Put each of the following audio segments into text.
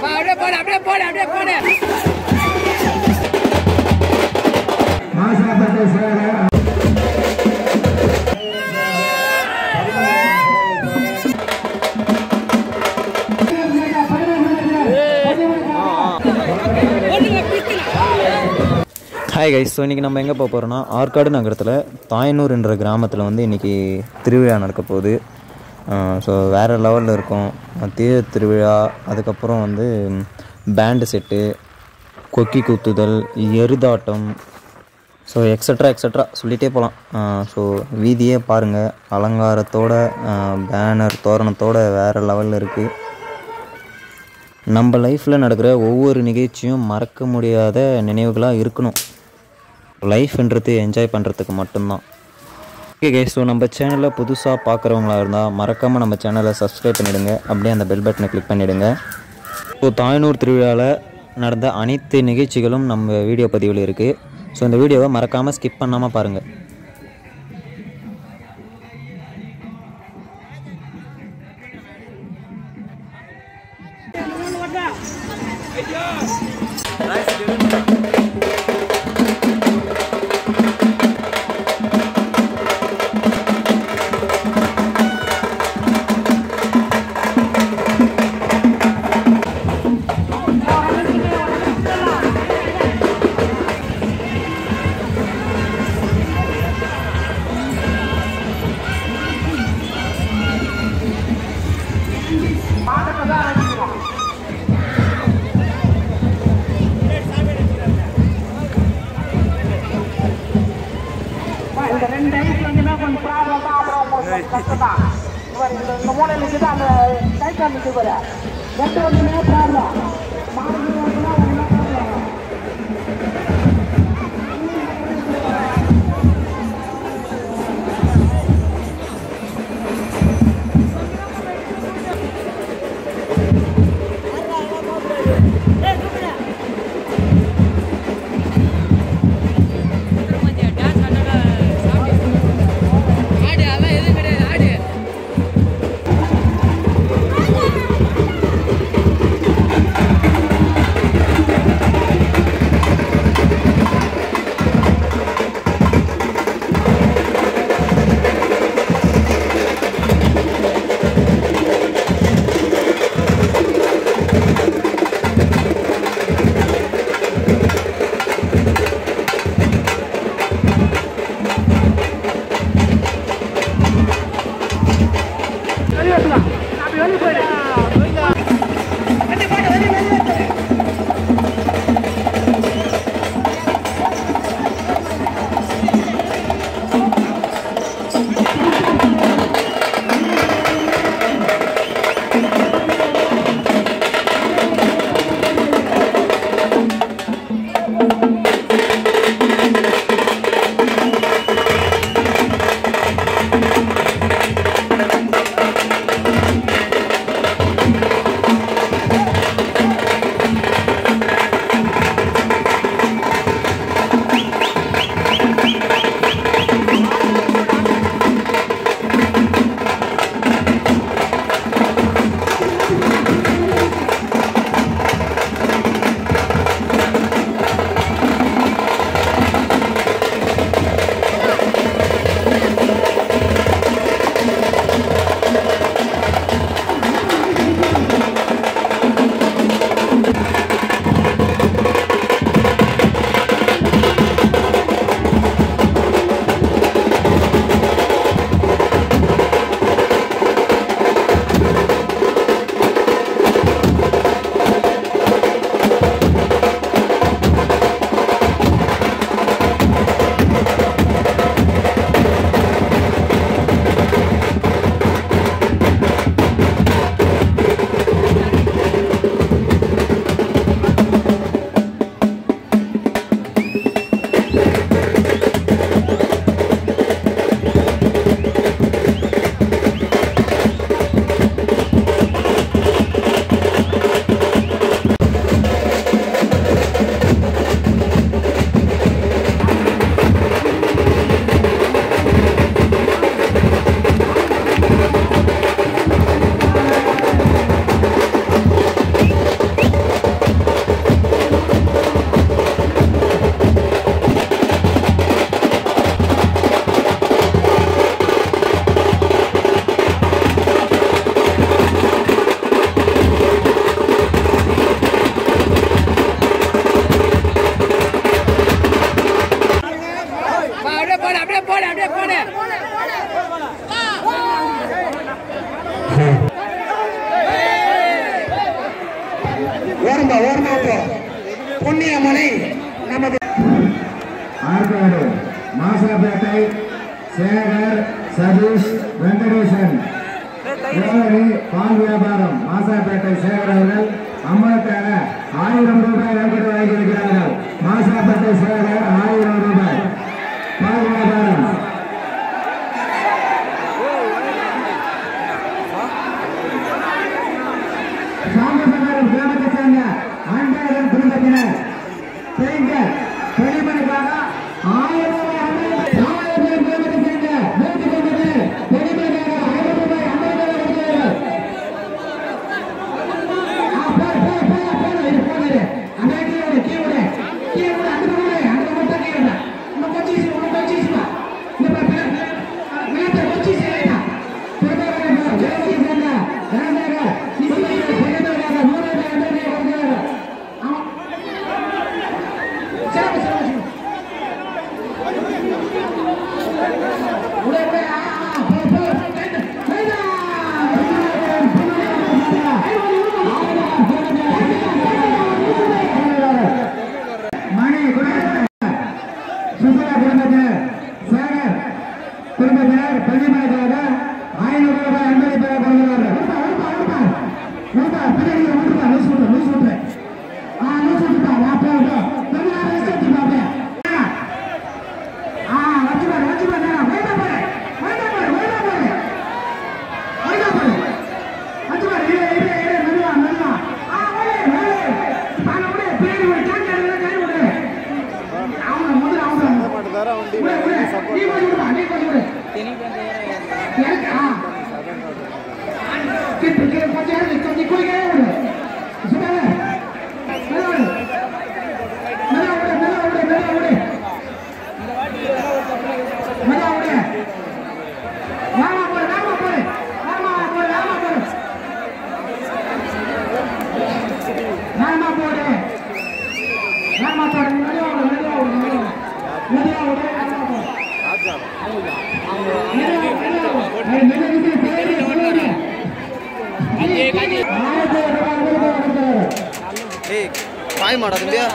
அப்படியே போடு அப்படியே போடு அப்படியே போடு மாசாப்பட்டை சேகர் ஹாய் கைஸ் ஸோ இன்றைக்கி நம்ம எங்கே போக போகிறோம்னா ஆற்காடு நகரத்தில் தாயனூர் என்ற கிராமத்தில் வந்து இன்றைக்கி திருவிழா நடக்க போகுது ஸோ வேறு லெவலில் இருக்கும் தேர் திருவிழா அதுக்கப்புறம் வந்து பேண்டு செட்டு கொக்கி குத்துதல் எருதாட்டம் ஸோ எக்ஸட்ரா எக்ஸட்ரா சொல்லிகிட்டே போகலாம் ஸோ வீதியே பாருங்கள் அலங்காரத்தோட பேனர் தோரணத்தோட வேறு லெவலில் இருக்குது நம்ம லைஃப்பில் நடக்கிற ஒவ்வொரு நிகழ்ச்சியும் மறக்க முடியாத நினைவுகளாக இருக்கணும் லைஃப்ன்றது என்ஜாய் பண்ணுறதுக்கு மட்டும்தான் ஓகே கே ஸோ நம்ம சேனலில் புதுசாக பார்க்குறவங்களா இருந்தால் மறக்காமல் நம்ம சேனலை சப்ஸ்கிரைப் பண்ணிவிடுங்க அப்படியே அந்த பெல் பட்டனை கிளிக் பண்ணிவிடுங்க ஸோ தாய்னூர் திருவிழாவில் நடந்த அனைத்து நிகழ்ச்சிகளும் நம்ம வீடியோ பதிவில் இருக்குது ஸோ இந்த வீடியோவை மறக்காமல் ஸ்கிப் பண்ணாமல் பாருங்கள் இந்த ரெண்டு ஐஸ் வந்துமே கொஞ்சம் ப்ராப்ளம் தான் அப்புறம் உங்களுக்கு கஷ்டம் தான் இவர் இந்த இந்த மூலையில் இருக்குது அந்த டைட்டாக நிற்க பாரு ரெண்டு வந்துமே ப்ராப்ளம் மாடு வந்துனா ஒன்றுமே ப்ராப்ளம் ஆடு அதெல்லாம் எதுவும் கிடையாது ஆடு ஆ ஓரமா ஓரமா போ புண்ணியமலை நமது ஆற்காடு மாசாப்பேட்டை சேகர் சதீஷ் வெங்கடேசன் ஏழரை பால் வியாபாரம் மாசாப்பேட்டை சேகர் அவர்கள் அம்மனுக்காக ஆயிரம் ரூபாய் நன்கொடை வாங்கியிருக்கிறார்கள் மாசாப்பேட்டை சேகர் ஆயிரம் ரூபாய் பால் வியாபாரம் சாம்பசகாரம் கிராமத்தை சேர்ந்த ஆண்டாளன் குடும்பத்தினர் பெண்கள் பெருமனுக்காக ஆயிரம் ரூபாய் அன்பளிப்பு. சாம்பசகாரம் கிராமத்தை சேர்ந்த நூற்றி தொண்ணூறு பேர் பெருமனுக்காக ஆயிரம் ரூபாய் அன்பளிப்பாக கொடுக்கிறார்கள். ஆ, போடு, போடு, போடு, போடு, இது போடு. அந்த இடத்துல விடு, கீழே விடு. கீழே விடு, அந்த பக்கம் விடு, அந்த பக்கம் மட்டும் கீழே விடு. இன்னும் கொஞ்சம் ஈஸி, இன்னும் கொஞ்சம் ஈஸிப்பா. இந்த பக்கம் பிள்ளை, பிள்ளை, ஆ, விளையாட்டு கொஞ்சம் ஈஸி லைட்டா. பெருமனுக்காக, கிராமத்தை சேர்ந்த ராஜாக, இசையாக, பெருமனுக்காக நூறு ரூபாய் அன்பளிப்பாக கொடுக்கிறார்கள். ஆமா. சரி, சரி, சரி. உடே, உடே, ஆ, ஆ, போ, போ, கைது, கைதா. மணி குடும்பத்தினர் சுற்றுலா குடும்பத்தினர் சேகர் குடும்பத்தினர் பள்ளிமலைக்காக ஐநூறு ரூபாய் அன்பளிப்பாக கொடுக்கிறார்கள் உடுப்பா, உடுப்பா, உடுப்பா. உடுப்பா, பின்னாடி உடுப்பா, லூசு விட்டு, லூசு விட்டு. ஆ, லூசு விட்டுப்பா, வா, போ, போ. கொஞ்ச நேரம் rest எடுத்துப்பா, அப்படியே. ஆ, வச்சு பாரு, வச்சு பாரு, நேரா. வைடா பாரு, வைடா பாரு, வைடா பாரு. வைடா பாரு. வச்சு பாரு, இரு, இரு, இரு, மெதுவா, மெதுவா. ஆ, வைடு, வைடு. பாரு, விடு, பின்னாடி விடு, கேட்க எல்லாம் கை விடு. அவனை முதல்ல அவனை. விடு, விடு. நீ கொஞ்சம் விடுப்பா, நீ கொஞ்சம் விடு. எனக்கு, ஆ. கிட்டு, கிட்டு, கொஞ்சம் இறங்கு, கொஞ்சம் குளிக்கவே விடு. சும்மாவே. மெதுவா விடு. மெதுவா விடு, மெதுவா விடு, மெதுவா விடு. மெதுவா விடு. வேகமா போடு, வேகமா போடு. வேகமா போடு, வேகமா போடு. வேகமா போடு. வேகமா போடு, மெதுவா விடு, மெதுவா விடு, மெதுவா விடு. மெதுவா விடு, வேகமா போடு. மெதுவா, மெதுவா விடு. ஏய், மெதுவா விடு, பேரு, மெதுவா விடு. ஆயிரத்தி ஒரு ரூபாய் அன்பளிப்பாக கொடுக்கிறார்கள். ஏய் பாய் மாடா தம்பியா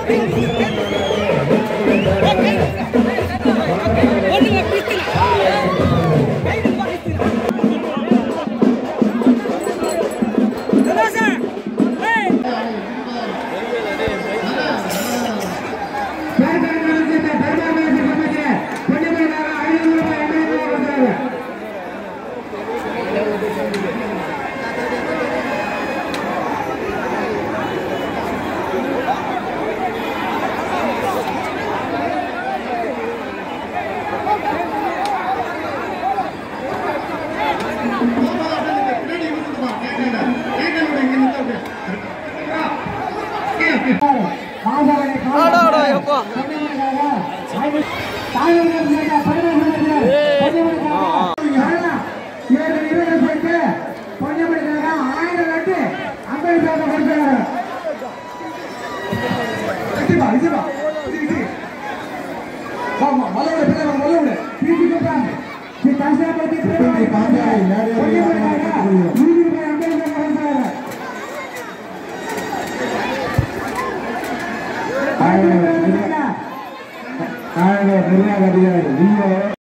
ஒண்ணுங்க பிடிக்கல ஆயிரம் லட்டு ஐம்பது பேர் கொடுத்தாங்க இதுவா இதுவா இது இது ஆமா மலோட பேர மலோட பீட்டி கட்டாங்க நீ காசா பத்தி பேரை பாத்தா நிறைய வீடியோ போய் அங்கே இருந்து வந்தாங்க ஆயிரம் ஆயிரம் நிர்வாக அதிகாரி